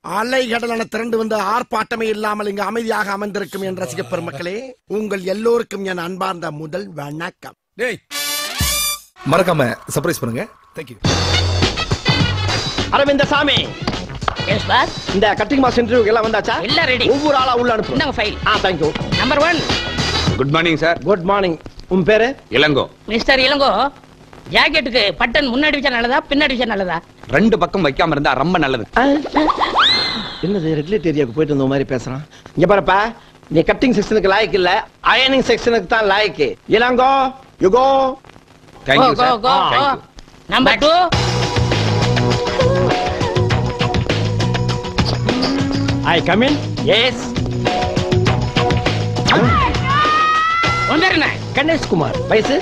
அலைகடலான திரண்டு வந்து ஆர்ப்பாட்டமே இல்லாமல் இங்கு அமைதியாக அமர்ந்திருக்கும் என் ரசிக பெருமக்களே உங்கள் எல்லோருக்கும் என் அன்பார்ந்த முதல் வணக்கம் டேய் மறக்காம சர்ப்ரைஸ் பண்ணுங்க thank you Aravinda Swamy yes boss இந்த கட்டிங் மாஸ் இன்டர்வியூ எல்லாம் வந்தாச்சா எல்லாம் ready. ஒவ்வொரு ஆளா உள்ள அனுப்பு இந்தாங்க ஃபைல் ஆ thank you number one good morning sir good morning உன் பேரு இளங்கோ மிஸ்டர் இளங்கோ ஜாக்கெட்டுக்கு பட்டன் முன்னாடி வச்சா நல்லதா பின்னாடி வச்சா நல்லதா ரெண்டு பக்கம் வைக்காம இருந்தா ரொம்ப நல்லது என்னது ரெகுலேட் ஏரியாவுக்கு போயிட்டு வந்த மாதிரி பேசுறான் இங்க பாருப்பா நீ கட்டிங் செக்ஷனுக்கு லாய்க்கு இல்ல அயனிங் செக்ஷனுக்கு தான் லாய்க்கு Ilango you go thank you go sir go thank you number two I come in yes வந்துருங்க கணேஷ் குமார் வயசு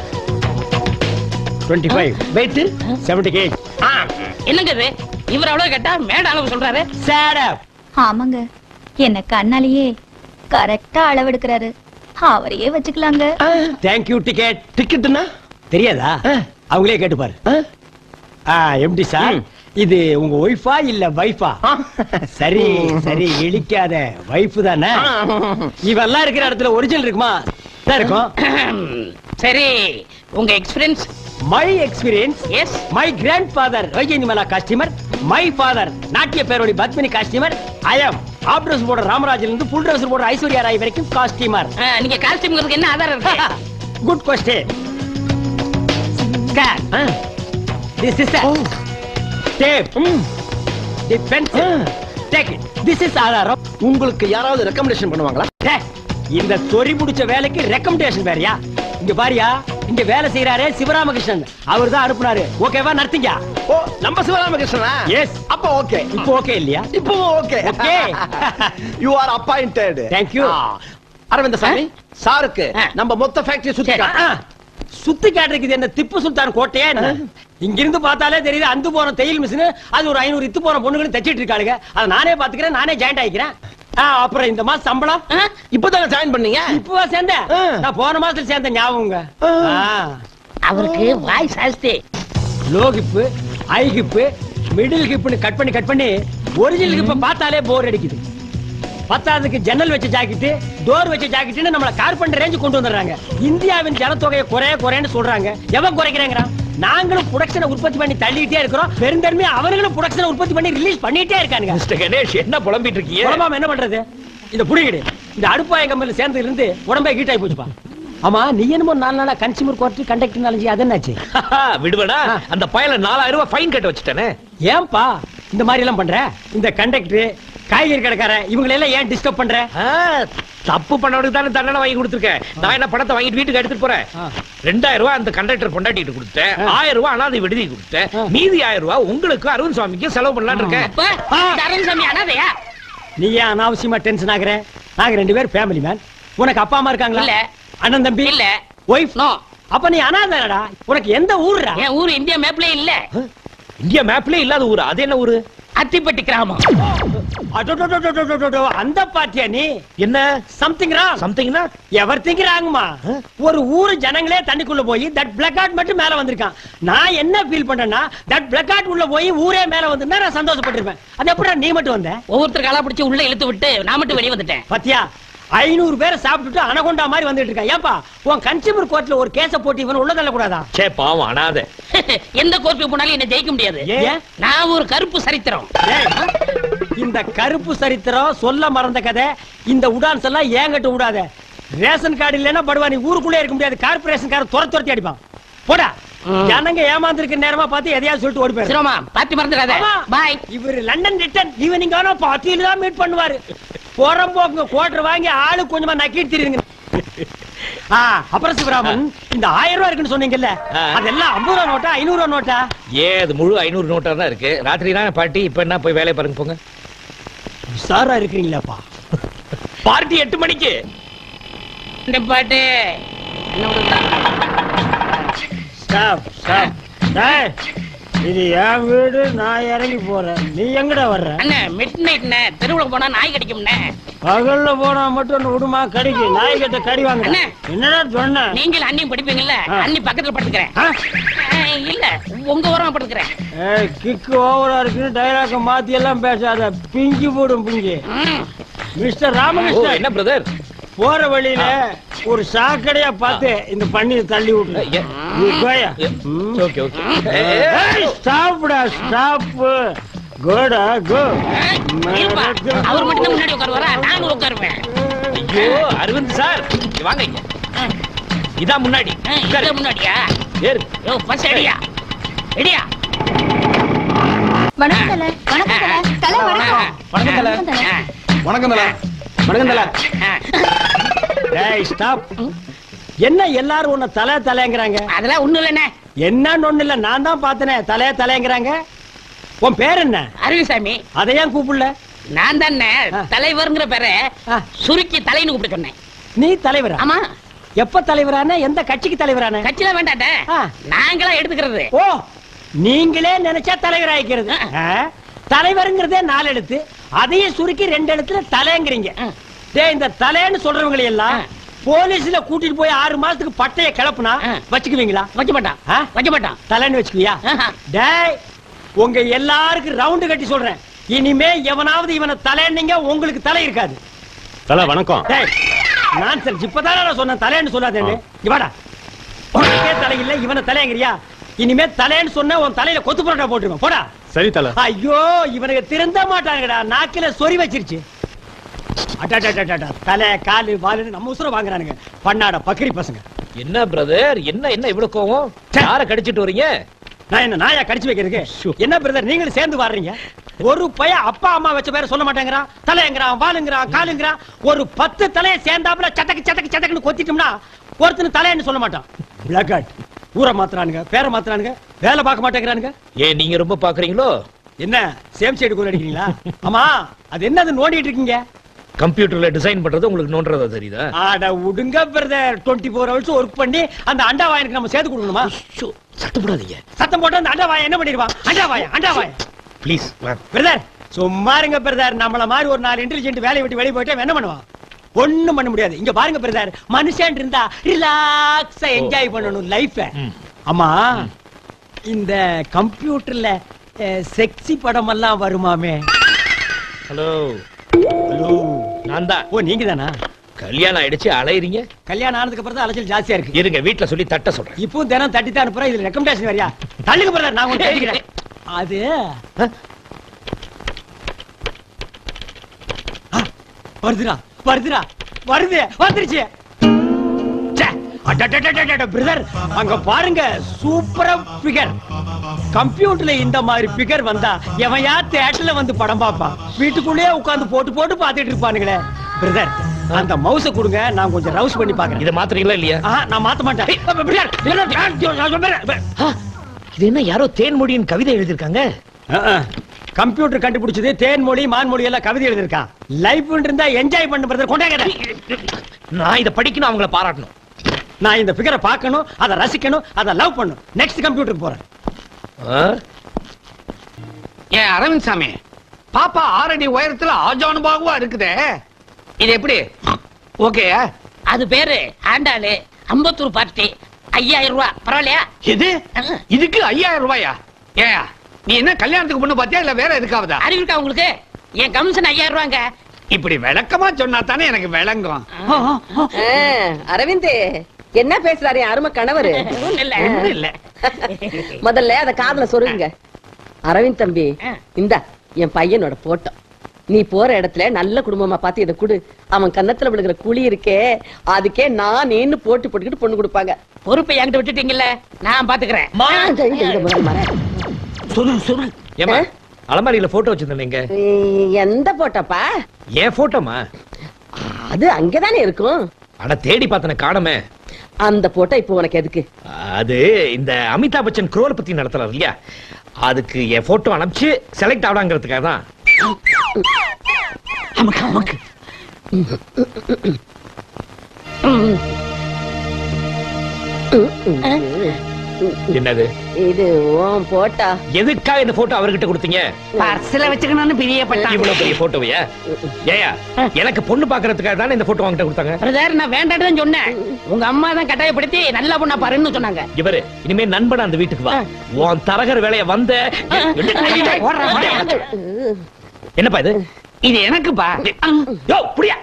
25 ஃபைவ் வெயிட் செவன்டி எயிட் என்னங்க இது இவர் அவ்வளவு கேட்டா மேட அளவு சொல்றாரு சேடப் ஆமாங்க என்ன கண்ணாலேயே கரெக்டா அளவெடுக்கிறாரு அவரையே வச்சுக்கலாங்க தேங்க்யூ டிக்கெட் டிக்கெட்னா தெரியாதா அவங்களே கேட்டு பாரு எம்டி சார் இது உங்க ஒய்ஃபா இல்ல வைஃபா சரி சரி இழிக்காத வைஃப் தானே இவெல்லாம் இருக்கிற இடத்துல ஒரிஜினல் இருக்குமா தான் இருக்கும் சரி உங்க experience my experience yes my grandfather Vyjayanthimala costumer my father Natya Peroli Padmini costumer I am up dress போடுற ராமராஜில இருந்து ஃபுல் ட்ரெஸ் போடுற ஐஸ்வர்யா ராய் வரைக்கும் காஸ்டியூமர் நீங்க காஸ்டியூம்ங்கிறதுக்கு என்ன ஆதாரம் இருக்கு good question scan this is tape the pencil take it this is ஆதாரம் உங்களுக்கு யாராவது ரெக்கமெண்டேஷன் பண்ணுவாங்களா டே, இந்த தொரி முடிச்ச வேலைக்கு ரெக்கமெண்டேஷன் வேறயா இங்க பாரியா இங்க வேலை செய்யறாரே சிவராமகிருஷ்ணன் அவர் தான் அனுப்புனாரு ஓகேவா நடத்தீங்க ஓ நம்ம சிவராமகிருஷ்ணனா எஸ் அப்ப ஓகே இப்போ ஓகே இல்லையா இப்போ okay Okay. You are appointed Thank you. Aravinda Swamy சாருக்கு ஆ. நம்ம மொத்த ஃபேக்டரி சுத்தி சரி. காட்டு. ஆ, சுத்தி காட்டுறதுக்கு என்ன திப்பு சுல்தான் கோட்டையா என்ன? இங்க இருந்து பார்த்தாலே தெரியுது அந்து போன தையல் மிஷின் அது ஒரு ஐநூறு இத்து போன பொண்ணுங்களும் தச்சிட்டு இருக்காளுங்க அதை நானே பாத்துக்கிறேன் நானே ஜாயிண்ட் ஆயிக்கிறேன் ஆ, அப்புறம் இந்த மாசம் சம்பளம் ஆ? இப்பதானே ஜாயின் பண்ணீங்க இப்பவா சேர்ந்தேன் ஆ. நான் போன மாசத்துல சேர்ந்த ஞாபகங்க அவருக்கு வாய் சாஸ்தி low hip high hip middle ஹிப்னு கட் பண்ணி கட் பண்ணி ஒரிஜினல் ஹிப்ப பார்த்தாலே போர் அடிக்குது பத்தாவதுக்கு ஜன்னல் வச்ச ஜாக்கெட் டோர் வச்ச ஜாக்கெட்னு நம்மள கார்பெண்டர் ரேஞ்சு கொண்டு வந்துடுறாங்க இந்தியாவின் ஜனத்தொகையை குறைய குறையன்னு சொல்றாங்க எவன் குறைக்கிறாங்கிறான் நாங்களும் ப்ரொடக்ஷனை உற்பத்தி பண்ணி தள்ளிட்டே இருக்கிறோம் பெருந்தன்மை அவர்களும் ப்ரொடக்ஷனை உற்பத்தி பண்ணி ரிலீஸ் பண்ணிட்டே இருக்கானுங்க மிஸ்டர் கணேஷ் என்ன புலம்பிட்டு இருக்கீங்க உடம்பாம என்ன பண்றது இந்த புடிங்கிடு இந்த அடுப்பாய கம்பெனில சேர்ந்ததுல இருந்து உடம்பே ஹீட் ஆகி போச்சுப்பா ஆமா நீ என்னமோ நாலு நாளா கன்சியூமர் கோர்ட் கண்டக்டர் நாலஞ்சு அது என்னாச்சு விடுவடா அந்த பயல நாலாயிரம் ரூபாய் ஃபைன் கட்ட வச்சுட்டானே ஏன்பா இந்த மாதிரி எல்லாம் பண்ற இந்த கண்டக்டர் காய்கறி கடைக்கார இவங்களை எல்லாம் ஏன் டிஸ்டர்ப் பண்ற ஆ, தப்பு பண்ணவனுக்கு தானே தண்டனை வாங்கி கொடுத்துருக்கேன் நான் என்ன பணத்தை வாங்கிட்டு வீட்டுக்கு எடுத்துட்டு போறேன் ஆ. ரெண்டாயிரம் ரூபாய் அந்த கண்டக்டர் பொண்டாட்டிட்டு கொடுத்தேன் ஆ. ஆயிரம் ரூபாய் அனாதை விடுதி கொடுத்தேன் ஆ. மீதி ஆயிரம் ரூபாய் உங்களுக்கு அரவிந்த் சுவாமிக்கு செலவு பண்ணலாம்னு இருக்கேன் அப்ப இந்த அரவிந்த் அனாதையா நீ ஏன் அனாவசியமா டென்ஷன் ஆகுற நாங்க ரெண்டு பேரும் ஃபேமிலி மேன் உனக்கு அப்பா அம்மா இருக்காங்களா இல்ல. அண்ணன் தம்பி இல்ல. ஒய்ஃப் நோ அப்ப நீ அனாதடா உனக்கு எந்த ஊர்ரா என் ஊர் இந்தியா மேப்ல இல்ல இந்தியா மேப்லயே இல்லாத ஊரு அது என்ன ஊரு அத்திப்பட்டி கிராமம் அடடடடடடடடட, அந்த பாட்டியா நீ என்ன சம்திங் ராங் சம்திங்னா எவர் திங்கிறாங்கம்மா ஒரு ஊரு ஜனங்களே தண்ணிக்குள்ள போய் தட் பிளக்கார்ட் மட்டும் மேல வந்திருக்கான் நான் என்ன ஃபீல் பண்றேன்னா தட் பிளக்கார்ட் உள்ள போய் ஊரே மேல வந்திருந்தா நான் சந்தோஷப்பட்டிருப்பேன் அது எப்படா நீ மட்டும் வந்த ஒவ்வொருத்தர் காலா பிடிச்சு உள்ள இழுத்து விட்டு நான் மட்டும் வெளியே வந்துட்டேன் பாத்தியா ஐநூறு பேரை சாப்பிட்டுட்டு அனகொண்டா மாதிரி வந்துட்டு இருக்கான் ஏன்பா உன் கன்சியூமர் கோர்ட்ல ஒரு கேஸ போட்டு இவன் உள்ள தள்ளக்கூடாதா சே பாவம் அனாதை எந்த கோர்ட்டுக்கு போனாலும் என்ன ஜெயிக்க முடியாது ஏன்? நான் ஒரு கருப்பு சரித்திரம் டேய், இந்த கருப்பு சரித்திரம் சொல்ல மறந்த கதை இந்த உடான்ஸ் எல்லாம் ஏங்கட்டு விடாத ரேஷன் கார்டு இல்லைன்னா படுவா நீ ஊருக்குள்ளே இருக்க முடியாது கார்பரேஷன் கார துர துரத்தி அடிப்பான் போடா ம். ஜனங்க ஏமாந்துருக்க நேரமா பார்த்து எதையாவது சொல்லிட்டு ஓடி போயிரு சிரோமா பாத்தி மறந்துடாத ஆமா. பாய் இவர் லண்டன் ரிட்டர்ன் ஈவினிங் ஆனா பார்ட்டியில தான் மீட் பண்ணுவாரு புறம்போக்குங்க குவார்டர் வாங்கி ஆளு கொஞ்சமா நக்கிட்டு தெரியுங்க ஆ அப்புறம் சிவராமன் இந்த ஆயிரம் ரூபாய் இருக்குன்னு சொன்னீங்கல்ல ஆ. அதெல்லாம் ஐம்பது ரூபா நோட்டா ஐநூறு ரூபா நோட்டா ஏ அது முழு ஐநூறு நோட்டா தான் இருக்கு ராத்திரி தான் பாட்டி இப்ப என்ன போய் வேலையை பாருங்க போங்க சாரா இருக்கிறீங்களாப்பா பார்ட்டி எட்டு மணிக்கு இந்த பாட்டு என்ன விடுதா? ஸ்டாப் ஸ்டாப் டேய் இது என் வீடு நான் இறங்கி போறேன் நீ எங்கடா வர்ற அண்ணே மிட் நைட்ண்ணே தெருவுல போனா நாய் கடிக்கும்ண்ணே பகல்ல போனா மட்டும் ஒண்ணு விடுமா கடிக்கு நாய் கிட்ட கடி வாங்க அண்ணே. என்னடா சொன்ன நீங்கள் அண்ணியும் படிப்பீங்கல்ல ஆ. அண்ணி பக்கத்துல படுத்துக்கிறேன் ஆ? ஆ, இல்ல உங்க ஓரமா படுத்துக்கிறேன் ஏய் கிக்கு ஓவரா இருக்குன்னு டைலாக்க மாத்தி எல்லாம் பேசாத பிஞ்சு போடும் பிஞ்சு ம். மிஸ்டர் ஓ ராமகிருஷ்ணன் என்ன பிரதர் போற வழியில ஒரு சாக்கடையா பார்த்து இந்த பண்ணியை தள்ளி விட்டு ஏ- நீ போயா ம். ஓகே ஓகே ஏய், ஸ்டாப்டா ஸ்டாப் கோடா கோ இருப்பா. அவர் மட்டும் தான் முன்னாடி உட்காருவாரா நானும் உட்காருவேன் ஐயோ அரவிந்த் சார் இங்க வாங்க இங்க ஆ. இதான் முன்னாடி ஆ, இதான் முன்னாடியா ஏறு யோ ஃபர்ஸ்ட் அடியா எடியா வணக்கம் தல வணக்கம் தல தல வணக்கம் வணக்கம் தல. வணக்கம் தல ஆ. வணக்கம் தல வணக்கம் தல ஆ. டேய் ஸ்டாப் என்ன எல்லாரும் உன்னை தலை தலைங்கிறாங்க அதெல்லாம் ஒண்ணும் இல்லண்ணே என்னன்னு ஒண்ணு இல்ல நான் தான் பார்த்தனே தலைய தலைங்கிறாங்க உன் பேர் என்ன அரவிசாமி அதை ஏன் கூப்பிடல நான் தானே ஆ. தலைவர்ங்கிற பேரை ஆ. சுருக்கி தலைன்னு கூப்பிட்டு சொன்னேன் நீ தலைவரா ஆமா எப்ப தலைவரான எந்த கட்சிக்கு தலைவரான கட்சியில வேண்டாட்டே ஆ. நாங்களா எடுத்துக்கிறது ஓ நீங்களே நினைச்சா தலைவர் ஆயிக்கிறது ஆ. ஆ? தலைவருங்கிறதே நாலு எழுத்து அதையும் சுருக்கி ரெண்டு எழுத்துல தலைங்கிறீங்க ஆ. டேய் இந்த தலைன்னு சொல்றவங்களை எல்லாம் ஆ. போலீஸ்ல கூட்டிட்டு போய் ஆறு மாசத்துக்கு பட்டைய கிளப்புனா ஆ. வச்சுக்குவீங்களா வைக்க மாட்டான் ஆ? வைக்க மாட்டான் தலைன்னு வச்சுக்குவியா ஆஹா. டேய் உங்க எல்லாருக்கும் ரவுண்டு கட்டி சொல்றேன் இனிமே எவனாவது இவனை தலைன்னீங்க உங்களுக்கு தலை இருக்காது தல வணக்கம் டேய் நான் சரி இப்பதானே நான் சொன்னேன் தலைன்னு சொல்லாதேன்னு இங்க வாடா உனக்கே தலை இல்ல இவனை தலைங்கிறியா இனிமே தலைன்னு சொன்னா உன் தலையில கொத்து பரோட்டா போட்டுருவேன் போடா சரி தல ஐயோ இவனுக்கு திருந்த மாட்டாங்கடா நாக்கில சொறி வச்சிருச்சு அடடடடடா, தலை காலு வாலு நம்ம உசுர வாங்குறானுங்க பண்ணாட பக்கரி பசங்க என்ன பிரதர் என்ன என்ன இவ்வளவு கோவம் யார கடிச்சிட்டு வரீங்க நான் என்ன நாயா கடிச்சு வைக்கிறதுக்கு என்ன பிரதர் நீங்களும் சேர்ந்து வர்றீங்க ஒரு பைய அப்பா அம்மா வச்ச பேரை சொல்ல மாட்டேங்கிறான் தலைங்கிறான் வாலுங்கிறான் காலுங்கிறான் ஒரு பத்து தலைய சேர்ந்தாப்புல சட்டக்கு சட்டக்கு சட்டக்குன்னு கொத்திட்டோம்னா ஒருத்தனு தலைன்னு சொல்ல மாட்டான் பிளாக் அவுட் ஊரை மாத்துறானுங்க பேரை மாத்துறானுங்க வேலை பார்க்க மாட்டேங்கிறானுங்க ஏன் நீங்க ரொம்ப பாக்குறீங்களோ என்ன சேம் சைடு கூட அடிக்கிறீங்களா ஆமா அது என்னது நோண்டிட்டு இருக்கீங்க கம்ப்யூட்டர்ல டிசைன் பண்றது உங்களுக்கு நோன்றதா தெரியுதா ஆட உடுங்க brother twenty four hours work பண்ணி அந்த அண்டா வாயனுக்கு நம்ம சேர்த்து கொடுக்கணுமா ஷோ, சத்தம் போடாதீங்க சத்தம் போட்டு அந்த அண்டா வாய என்ன பண்ணிடுவான் அண்டா வாய அண்டா வாய ப்ளீஸ் பிரதர் சும்மா இருங்க பிரதர் நம்மள மாதிரி ஒரு நாலு இன்டெலிஜென்ட் வேலையை விட்டு வெளியே போயிட்டு அவன் என்ன பண்ணுவான் ஒண்ணும் பண்ண முடியாது இங்க பாருங்க பிரதர் மனுஷன் இருந்தா ரிலாக்ஸா என்ஜாய் பண்ணணும் லைஃப ம். ஆமா இந்த கம்ப்யூட்டர்ல செக்ஸி படம் எல்லாம் வருமாமே ஹலோ ஹலோ நான் தான் ஓ நீங்க தானா கல்யாணம் ஆயிடுச்சு அலையறீங்க கல்யாணம் ஆனதுக்கு அப்புறம் தான் அலைச்சல் ஜாஸ்தியா இருக்கு இருங்க வீட்ல சொல்லி தட்ட சொல்றேன் இப்பவும் தினம் தட்டி தான் அனுப்புறேன் இதுல ரெக்கமெண்டேஷன் வரியா தள்ளுங்க பிரதர் நான் ஒண்ணு கேட்டுக்கிறேன் அது ஆ, வருதுடா வருதுடா வருது வந்துருச்சு பிரதர் அங்க பாருங்க சூப்பரா பிகர் கம்ப்யூட்டர்ல இந்த மாதிரி பிகர் வந்தா எவையா தியேட்டர்ல வந்து படம் பார்ப்பான் வீட்டுக்குள்ளேயே உட்கார்ந்து போட்டு போட்டு பார்த்துட்டு இருப்பானுங்களே பிரதர் அந்த மவுஸ கொடுங்க நான் கொஞ்சம் ரவுஸ் பண்ணி பாக்குறேன் இத மாத்துறீங்களா இல்லையா ஆ, நான் மாத்த மாட்டேன் ஏய், அப்ப பிரதர், பிரதர், நான் நான் சொல்றேன். ஆ, இது என்ன யாரோ தேன்மொழியின் கவிதை எழுதிருக்காங்க கம்ப்யூட்டர் கண்டுபிடிச்சது தேன்மொழி மான்மொழி எல்லாம் கவிதை எழுதிருக்கான் லைஃப் இருந்தா என்ஜாய் பண்ண பிரதர் கொண்டாங்க நான் இத படிக்கணும் அவங்கள பாராட்டணும் நான் இந்த ஃபிகரை பார்க்கணும் அதை ரசிக்கணும் அதை லவ் பண்ணணும் நெக்ஸ்ட் கம்ப்யூட்டர் போறேன் ஆ? ஏன் அரவிந்த் சாமி பாப்பா ஆறடி உயரத்துல ஆஜானுபாகுவா இருக்குதே இது எப்படி ஓகே அது பேரு ஆண்டாளு அம்பத்தூர் பார்ட்டி ஐயாயிரம் ரூபாய் பரவாயில்லையா இது இதுக்கு ஐயாயிரம் ரூபாயா ஏயா நீ என்ன கல்யாணத்துக்கு பொண்ணு பாத்தியா இல்ல வேற எதுக்காவதா அறிவு இருக்கா உங்களுக்கு என் கமிஷன் ஐயாயிரம் ரூபாங்க இப்படி விளக்கமா சொன்னா தானே எனக்கு விளங்கும் அரவிந்த் என்ன பேசுறாரு என் அருமை கணவரு ஒண்ணும் இல்ல ஒண்ணும் இல்ல முதல்ல அத காதுல சொருங்க அரவிந்த் தம்பி ஆ. இந்த என் பையனோட போட்டோ நீ போற இடத்துல நல்ல குடும்பமா பார்த்து இதை கொடு அவன் கன்னத்துல விழுகிற குழி இருக்கே அதுக்கே நான் நீன்னு போட்டு போட்டுக்கிட்டு பொண்ணு கொடுப்பாங்க பொறுப்பை என்கிட்ட விட்டுட்டீங்கல்ல நான் பாத்துக்கிறேன் ஆ, இந்த, இந்த, இந்த முதல்ல மர. சொல்லு சொல்லு ஏமா அலமாரியில போட்டோ வச்சிருந்தேங்க ஏய், எந்த போட்டோப்பா ஏன் போட்டோமா அது அங்கதானே இருக்கும் ஆனா தேடி பார்த்தன காணமே அந்த போட்டோ இப்போ உனக்கு எதுக்கு அது இந்த அமிதாப் பச்சன் குரோல் பத்தி நடத்துறாரு இல்லையா அதுக்கு என் போட்டோ அனுப்பிச்சு செலக்ட் ஆகலாங்கிறதுக்காக தான் நமக்கு நமக்கு என்னது இது உன் போட்டா எதுக்காக இந்த போட்டோ அவர்கிட்ட கொடுத்தீங்க பர்ஸ்ல வச்சுக்கணும்னு பிரியப்பட்டான் இவ்வளவு பெரிய போட்டோவையா ஏயா எனக்கு பொண்ணு பாக்குறதுக்காக தானே இந்த போட்டோ வாங்கிட்ட கொடுத்தாங்க பிரதர் நான் வேண்டாம் தான் சொன்னேன் உங்க அம்மா தான் கட்டாயப்படுத்தி நல்ல பொண்ணா பாருன்னு சொன்னாங்க இவரு இனிமே நண்பன் அந்த வீட்டுக்கு வா உன் தரகர் வேலைய வந்த ஓடுறா, ஓடுறா. என்னப்பா இது இது எனக்குப்பா யோ புடியா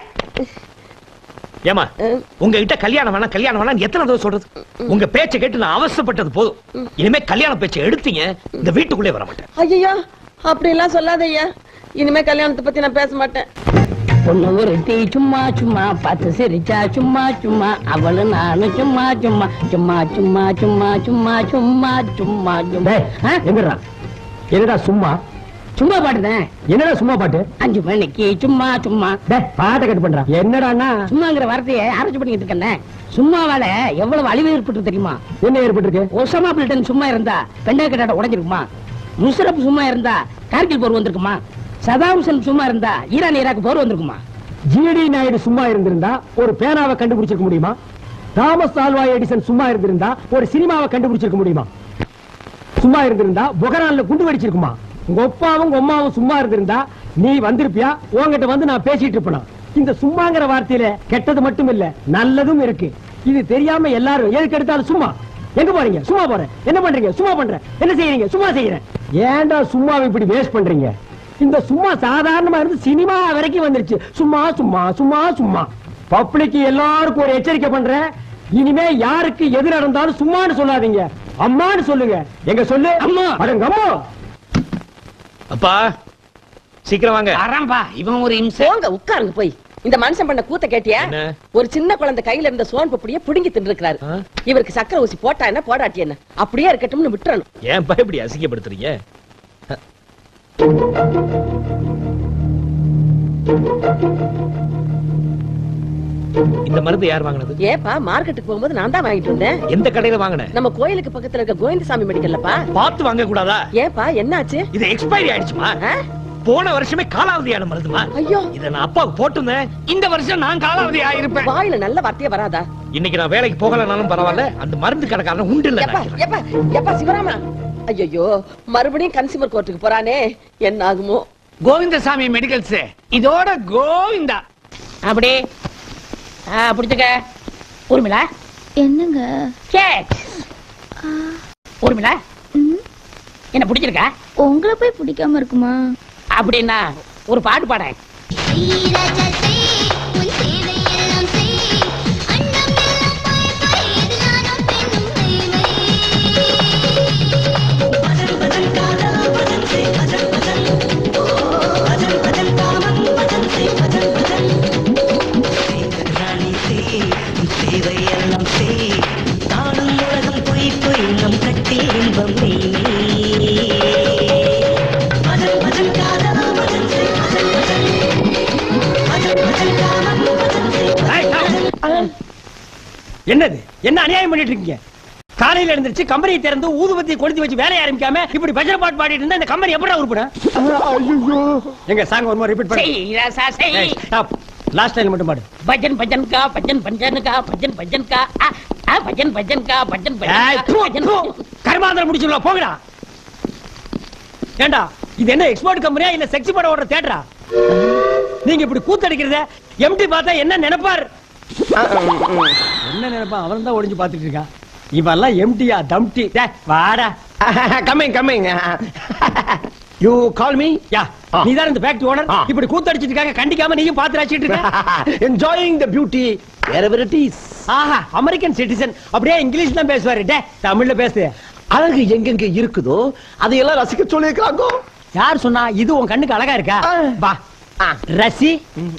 ஏமா உங்ககிட்ட கல்யாணம் வேணாம் கல்யாணம் வேணாம் எத்தனை தடவை சொல்றது உங்க பேச்சை கேட்டு நான் அவசரப்பட்டது போதும் இனிமே கல்யாண பேச்சை எடுத்தீங்க இந்த வீட்டுக்குள்ளே வர மாட்டேன் ஐயோ அப்படி எல்லாம் சொல்லாதய்யா இனிமே கல்யாணத்தை பத்தி நான் பேச மாட்டேன் பொண்ணு ஒருத்தி சும்மா சும்மா பார்த்து சிரிச்சா சும்மா சும்மா அவளு நானும் சும்மா சும்மா சும்மா சும்மா சும்மா சும்மா சும்மா சும்மா சும்மா ஆ? எங்கடா என்னடா சும்மா சும்மா பாட்டுதான் என்னடா சும்மா பாட்டு அஞ்சு மணிக்கு சும்மா சும்மா டேய் பாட்டை கட் பண்றா என்னடான்னா சும்மாங்கிற வார்த்தையை ஆராய்ச்சி பண்ணிட்டு இருக்கேன் சும்மாவால எவ்வளவு அழிவு ஏற்பட்டு தெரியுமா என்ன ஏற்பட்டிருக்கு ஒசாமா பில்டன் சும்மா இருந்தா பெண்டா கட்டாட உடைஞ்சிருக்குமா முஷரப் சும்மா இருந்தா கார்கில் போர் வந்திருக்குமா சதாம் ஹுசேன் சும்மா இருந்தா ஈரான் ஈராக் போர் வந்திருக்குமா ஜிடி நாயுடு சும்மா இருந்திருந்தா ஒரு பேனாவை கண்டுபிடிச்சிருக்க முடியுமா தாமஸ் ஆல்வா எடிசன் சும்மா இருந்திருந்தா ஒரு சினிமாவை கண்டுபிடிச்சிருக்க முடியுமா சும்மா இருந்திருந்தா புகரான்ல குண்டு வெடிச்சிருக்குமா உங்க அப்பாவும் உங்க அம்மாவும் சும்மா இருந்திருந்தா நீ வந்திருப்பியா உன்கிட்ட வந்து நான் பேசிட்டு இருப்பேனா இந்த சும்மாங்கிற வார்த்தையில கெட்டது மட்டும் இல்ல நல்லதும் இருக்கு இது தெரியாம எல்லாரும் எதுக்கு எடுத்தாலும் சும்மா எங்க போறீங்க சும்மா போறேன் என்ன பண்றீங்க சும்மா பண்றேன் என்ன செய்யறீங்க சும்மா செய்யறேன் ஏன்டா சும்மாவை இப்படி வேஸ்ட் பண்றீங்க இந்த சும்மா சாதாரணமா இருந்து சினிமா வரைக்கும் வந்துருச்சு சும்மா சும்மா சும்மா சும்மா பப்ளிக் எல்லாருக்கும் ஒரு எச்சரிக்கை பண்றேன் இனிமே யாருக்கு எது நடந்தாலும் சும்மான்னு சொல்லாதீங்க அம்மான்னு சொல்லுங்க எங்க சொல்லு அம்மா அடங்க அம்மா அப்பா சீக்கிரம் வாங்க வரம்பா இவன் ஒரு இம்சை போங்க உட்காருங்க போய் இந்த மனுஷன் பண்ண கூத்த கேட்டியா என்ன? ஒரு சின்ன குழந்தை கையில இருந்த சோன் பப்படிய புடுங்கி தின்னுருக்காரு ஆ? இவருக்கு சக்கரை ஊசி போட்டா என்ன போடாட்டி என்ன அப்படியே இருக்கட்டும்னு விட்டுறணும் ஏன்பா இப்படி அசிங்கப்படுத்துறீங்க இந்த மருந்து யார் வாங்கினது ஏப்பா மார்க்கெட்டுக்கு போகும்போது நான் தான் வாங்கிட்டு வந்தேன் எந்த கடையில வாங்கின நம்ம கோயிலுக்கு பக்கத்துல இருக்க கோவிந்தசாமி மெடிக்கல்லப்பா பார்த்து வாங்க கூடாதா ஏப்பா என்னாச்சு இது எக்ஸ்பைரி ஆயிடுச்சுமா ஆ? போன வருஷமே காலாவதியான மருந்துமா ஐயோ இத நான் அப்பாவுக்கு போட்டிருந்தேன் இந்த வருஷம் நான் காலாவதி ஆயிருப்பேன் வாயில நல்ல வார்த்தையே வராதா இன்னைக்கு நான் வேலைக்கு போகலனாலும் பரவாயில்ல அந்த மருந்து கடைக்காரன் உண்டு இல்ல எப்பா எப்பா எப்பா சிவராமா ஐயோ மறுபடியும் கன்சியூமர் கோர்ட்டுக்கு போறானே என்ன ஆகுமோ கோவிந்தசாமி மெடிக்கல்ஸ் இதோட கோவிந்தா அப்படி ஆ, பிடிச்சுக்க ஊர்மிளா என்னங்க சே ஊர்மிளா ம், என்ன பிடிச்சிருக்கா உங்களை போய் பிடிக்காம இருக்குமா அப்படின்னா ஒரு பாட்டு பாடேன் என்னது என்ன அநியாயம் பண்ணிட்டு இருக்கீங்க காலையில எழுந்திருச்சு கம்பெனியை திறந்து ஊதுபத்தி கொளுத்தி வச்சு வேலைய ஆரம்பிக்காம இப்படி பஜனை பாட்டு பாடிட்டு இருந்தா இந்த கம்பெனி எப்படி உருப்படும் எங்க சாங் ஒரு மாதிரி ரிப்பீட் செய் ராசா செய் பண்ணு லாஸ்ட் டைம் மட்டும் பாடு பஜன் பஜன் கா பஜன் பஜன் கா பஜன் பஜன் கா ஆ, ஆ, பஜன் பஜன் கா பஜன் பஜன் ஏய், கா, தூ, பஜன் தூ. பஜன். கருமாந்திரம் முடிச்சுடலாம் போங்கடா ஏண்டா இது என்ன எக்ஸ்போர்ட் கம்பெனியா இல்ல செக்ஸி படம் ஓடுற தேட்டரா நீங்க இப்படி கூத்தடிக்கிறத எம்டி பார்த்தா என்ன நினைப்பார் என்ன நினைப்பா அவன் தான் ஒளிஞ்சு பாத்துட்டு இருக்கான் இவெல்லாம் எம்டியா தம்டி டேய், வாடா coming coming you call me yeah ah. நீ தான் இந்த ஃபேக்டரி ஓனர் ஆ. இப்படி கூத்தடிச்சிட்டு இருக்காங்க கண்டிக்காம நீயும் பாத்து ரசிச்சிட்டு இருக்க enjoying the beauty wherever it is ஆஹா அமெரிக்கன் சிட்டிசன் அப்படியே இங்கிலீஷ் தான் பேசுவாரு டே தமிழ்ல பேசு அழகு எங்கெங்க இருக்குதோ அதையெல்லாம் ரசிக்க சொல்லியிருக்காங்க யார் சொன்னா இது உன் கண்ணுக்கு அழகா இருக்கா ஆ. வா ரசி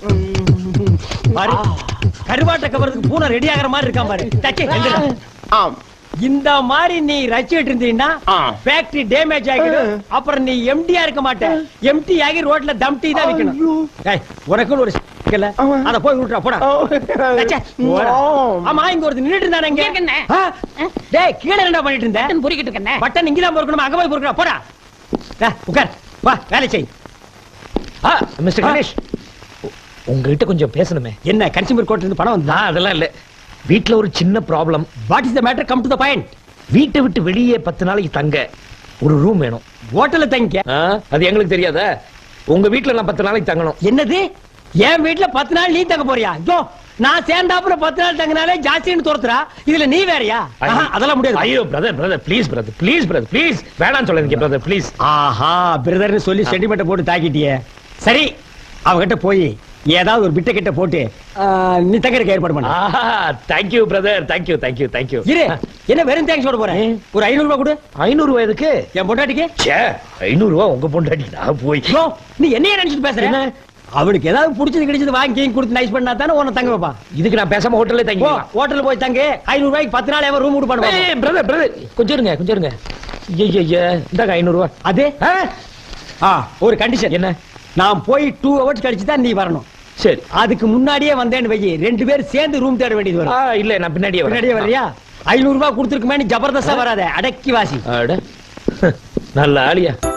பாரு கருவாட்ட கவரத்துக்கு பூனை ரெடி ஆகுற மாதிரி இருக்கான் பாரு டக்கு, எந்திரா. ஆம் இந்த மாதிரி நீ ரசிச்சிட்டு இருந்தீங்கன்னா ஆ. ஃபேக்டரி டேமேஜ் ஆகிடும் அப்புறம் நீ எம்டியா இருக்க மாட்ட எம்டி ஆகி ரோட்ல தம் டீ தான் விக்கணும் ஏய், உனக்குன்னு ஒரு இல்ல ஆமா. அத போய் விட்டுறா போடா டச்சே, போடா. ஆமா இங்க ஒருத்தர் நின்னுட்டு இருந்தானே இங்க இருக்கேனே. ஆ? டேய் கீழே என்ன பண்ணிட்டு இருந்த பட்டன் பொறுக்கிட்டு இருக்கேனே. பட்டன் இங்க தான் பொறுக்கணும் அங்க போய் பொறுக்கணும் போடா டேய், உட்கார் வா வேலை செய் ஆ, மிஸ்டர் கணேஷ் உ- உங்ககிட்ட கொஞ்சம் பேசணுமே என்ன கன்சியூமர் கோர்ட்ல இருந்து பணம் வந்தா ஆ, அதெல்லாம் இல்ல வீட்ல ஒரு சின்ன problem what is the matter come to the point வீட்டை விட்டு வெளியே பத்து நாளைக்கு தங்க ஒரு ரூம் வேணும் ஹோட்டல்ல தங்கிக்க ஆ, அது எங்களுக்கு தெரியாதா உங்க வீட்டுல நான் பத்து நாளைக்கு தங்கணும் என்னது என் வீட்டுல பத்து நாள் நீ தங்க போறியா ஜோ நான் சேர்ந்தாப்புல பத்து நாள் தங்கினாலே ஜாஸ்தின்னு துரத்துறா இதுல நீ வேறயா ஆஹா, அதெல்லாம் முடியாது ஐயோ brother brother please brother please brother please வேணாம் சொல்லாதீங்க பிரதர் ப்ளீஸ் ஆஹா பிரதர்னு சொல்லி சென்டிமெண்ட் போட்டு தாக்கிட்டியே சரி அவகிட்ட போய் ஏதாவது ஒரு பிட்ட கிட்ட போட்டு ஆ, நீ தங்கறதுக்கு ஏற்பாடு பண்ண thank you brother thank you thank you thank you இரு என்ன வெறும் தேங்க்ஸ் சொல்ல போறேன் ஒரு ஐநூறு ரூபாய் கொடு ஐநூறு ரூபாய் எதுக்கு என் பொண்டாட்டிக்கு ச்சே ஐநூறு ரூபாய் உங்க பொண்டாட்டி நான் போய் யோ, நீ என்னைய நினைச்சிட்டு பேசுற என்ன? அவளுக்கு ஏதாவது பிடிச்சது கிடைச்சது வாங்கி கொடுத்து நைஸ் பண்ணா தானே உன்னை தங்க வைப்பா இதுக்கு நான் பேசாம ஹோட்டல்ல போ தங்கிக்கலாம் ஹோட்டல்ல போய் தங்கு ஐநூறு ரூபாய்க்கு பத்து நாள் எவன் ரூம் விட்டு பண்ணுவாங்க ஏய் பிரதர் பிரதர் கொஞ்சம் இருங்க கொஞ்சம் இருங்க ஐயா இந்தாங்க ஐநூறு ரூபாய் அது ஆ ஒரு கண்டிஷன் என்ன நான் போய் டூ ஹவர்ஸ் கழிச்சு தான் நீ வரணும் சரி அதுக்கு முன்னாடியே வந்தேன்னு வை ரெண்டு பேரும் சேர்ந்து ரூம் தேட வேண்டியது ஆ வரும் இல்ல நான் பின்னாடியே வரேன் பின்னாடியே வர்றியா ஐநூறு ரூபாய் கொடுத்துருக்குமே நீ ஜபர்தஸ்தா வராத அடக்கி வாசி அட நல்ல ஆளியா